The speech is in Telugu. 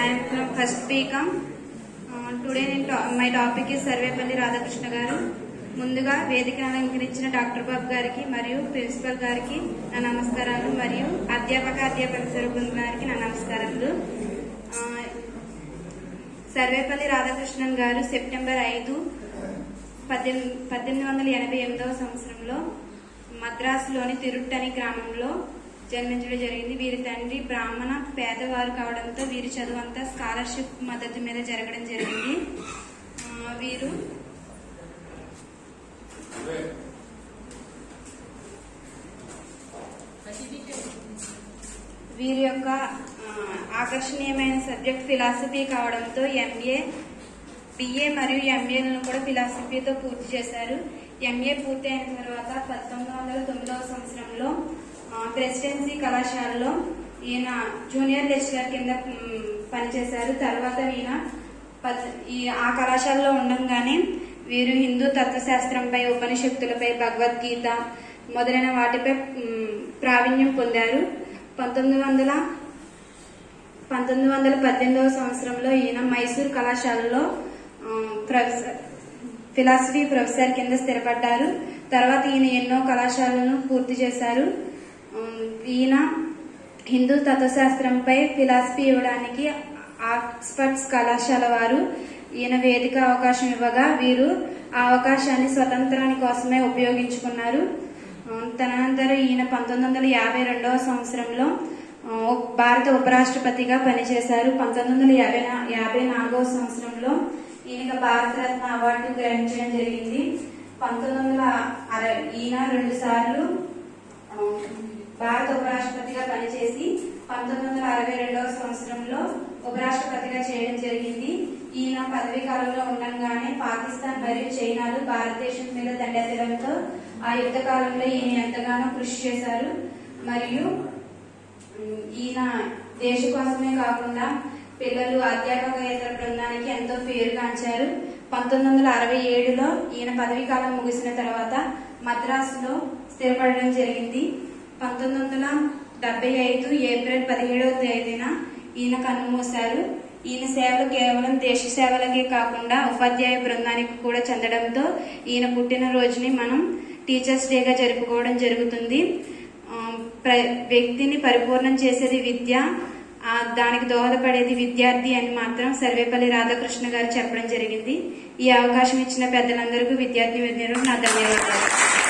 I am from first BCom. Uh, today నేను ta- my topic is Sarvepalli Radhakrishna గారు ముందుగా వేదిక అలంకరించిన డాక్టర్ బాబు గారికి మరియు ప్రిన్సిపల్ గారికి నా నమస్కారాలు మరియు అధ్యాపక అధ్యాపక బృందానికి నా నమస్కారాలు ఆ, సర్వేపల్లి రాధాకృష్ణన్ గారు సెప్టెంబర్ ఐదు పద్దెనిమిది పద్దెనిమిది వందల ఎనభై ఎనిమిదవ సంవత్సరంలో మద్రాసులోని తిరుట్టని గ్రామంలో జన్మించడం జరిగింది వీరి తండ్రి బ్రాహ్మణ పేదవారు కావడంతో వీరి చదువు అంతా స్కాలర్షిప్ మద్దతు మీద జరగడం జరిగింది ఆ, వీరు వీరి యొక్క ఆ, ఆకర్షణీయమైన సబ్జెక్ట్ ఫిలాసఫీ కావడంతో ఎంఏ బిఏ మరియు ఎంఏలను కూడా ఫిలాసఫీతో పూర్తి చేశారు ఎంఏ పూర్తి అయిన తర్వాత పంతొమ్మిది వందల తొమ్మిదవ సంవత్సరంలో ఆ, ప్రెసిడెన్సీ కళాశాలలో ఈయన జూనియర్ లెక్చరర్ కింద మ్, పనిచేశారు తర్వాత ఈయన పద్- ఈ ఆ కళాశాలలో ఉండంగానే వీరు హిందూ తత్వశాస్త్రంపై ఉపనిషత్తులపై భగవద్గీత మొదలైన వాటిపై మ్, ప్రావీణ్యం పొందారు పంతొమ్మిది వందల పంతొమ్మిది వందల పద్దెనిమిదవ సంవత్సరంలో ఈయన మైసూర్ కళాశాలలో ఆ, ప్రొఫెసర్ ఫిలాసఫీ ప్రొఫెసర్ కింద స్థిరపడ్డారు తర్వాత ఈయన ఎన్నో కళాశాలను పూర్తి చేశారు ఉమ్, ఈయన హిందూ తత్వశాస్త్రంపై ఫిలాసఫీ ఇవ్వడానికి ఆక్స్ఫర్డ్స్ కళాశాల వారు ఈయన వేదిక అవకాశం ఇవ్వగా వీరు ఆ అవకాశాన్ని స్వతంత్రాని కోసమే ఉపయోగించుకున్నారు ఉమ్, తదనంతరం ఈయన పంతొమ్మిది వందల యాభై రెండవ సంవత్సరంలో ఆ, భారత ఉపరాష్ట్రపతిగా పనిచేశారు పంతొమ్మిది వందల యాభై నా- యాభై నాలుగవ సంవత్సరంలో ఈయనకి భారతరత్న అవార్డు గ్రహించడం జరిగింది పంతొమ్మిది వందల అరవై ఈయన రెండు సార్లు ఆ, భారత ఉపరాష్ట్రపతిగా పనిచేసి పంతొమ్మిది వందల అరవై రెండవ సంవత్సరంలో ఉపరాష్ట్రపతిగా చేయడం జరిగింది ఈయన పదవీ కాలంలో ఉండగానే పాకిస్తాన్ మరియు చైనాలు భారతదేశం మీద దండెత్తడంతో ఆ యుద్ధ కాలంలో ఈయన ఎంతగానో కృషి చేశారు మరియు ఉమ్, ఈయన దేశ కోసమే కాకుండా పిల్లలు అధ్యాపకేతర బృందానికి ఎంతో పేరుగాంచారు పంతొమ్మిది వందల అరవై ఏడులో ఈయన పదవీ కాలం ముగిసిన తర్వాత మద్రాసులో స్థిరపడడం జరిగింది పంతొమ్మిది వందల డెబ్బై ఐదు ఏప్రిల్ పదిహేడవ తేదీన ఈయన కన్నుమూశారు ఈయన సేవలు కేవలం దేశ సేవలకే కాకుండా ఉపాధ్యాయ బృందానికి కూడా చెందడంతో ఈయన పుట్టినరోజుని మనం టీచర్స్ డేగా జరుపుకోవడం జరుగుతుంది ఆ, ప్ర- వ్యక్తిని పరిపూర్ణం చేసేది విద్య ఆ, దానికి దోహదపడేది విద్యార్థి అని మాత్రం సర్వేపల్లి రాధాకృష్ణ గారు చెప్పడం జరిగింది ఈ అవకాశం ఇచ్చిన పెద్దలందరికీ విద్యార్థి విద్యార్థులకు నా ధన్యవాదాలు